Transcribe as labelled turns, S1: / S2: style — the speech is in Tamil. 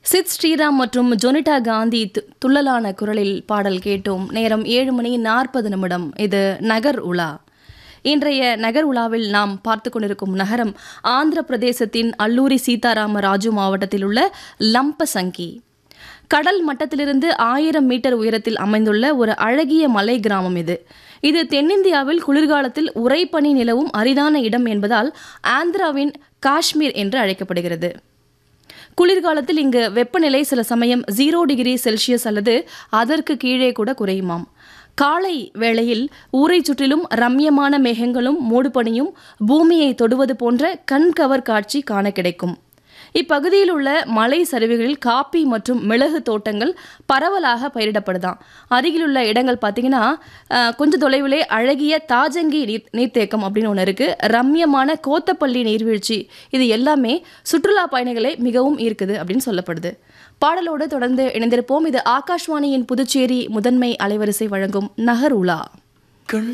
S1: சித் ஸ்ரீராம் மற்றும் ஜொனிட்டா காந்தி து- துள்ளலான குரலில் பாடல் கேட்டோம் நேரம் ஏழு மணி நாற்பது நிமிடம் இது நகர் உலா இன்றைய நகர் உலாவில் நாம் பார்த்து கொண்டிருக்கும் நகரம் ஆந்திர பிரதேசத்தின் அல்லூரி சீதாராம ராஜு மாவட்டத்தில் உள்ள லம்பசங்கி கடல் மட்டத்திலிருந்து ஆயிரம் மீட்டர் உயரத்தில் அமைந்துள்ள ஒரு அழகிய மலை கிராமம் இது இது தென்னிந்தியாவில் குளிர்காலத்தில் உறைபனி நிலவும் அரிதான இடம் என்பதால் ஆந்திராவின் காஷ்மீர் என்று அழைக்கப்படுகிறது குளிர்காலத்தில் இங்கு வெப்பநிலை சில சமயம் ஜீரோ டிகிரி செல்சியஸ் அல்லது அதற்கு கீழே கூட குறையுமாம் காலை வேளையில் ஊரைச் சுற்றிலும் ரம்யமான மேகங்களும் மூடுபனியும் பூமியை தொடுவது போன்ற கண்கவர் காட்சி காண கிடைக்கும் இப்பகுதியில் உள்ள மலை சரிவுகளில் காப்பி மற்றும் மிளகு தோட்டங்கள் பரவலாக பயிரிடப்படுதாம் அருகிலுள்ள இடங்கள் பார்த்தீங்கன்னா அஹ், கொஞ்சம் தொலைவிலே அழகிய தாஜங்கி நீர் நீர்த்தேக்கம் அப்படின்னு ஒன்று இருக்கு ரம்யமான கோத்தப்பள்ளி நீர்வீழ்ச்சி இது எல்லாமே சுற்றுலா பயணிகளை மிகவும் ஈர்க்குது அப்படின்னு சொல்லப்படுது பாடலோடு தொடர்ந்து இணைந்திருப்போம் இது ஆகாஷ்வாணியின் புதுச்சேரி முதன்மை அலைவரிசை வழங்கும் நகர் உலா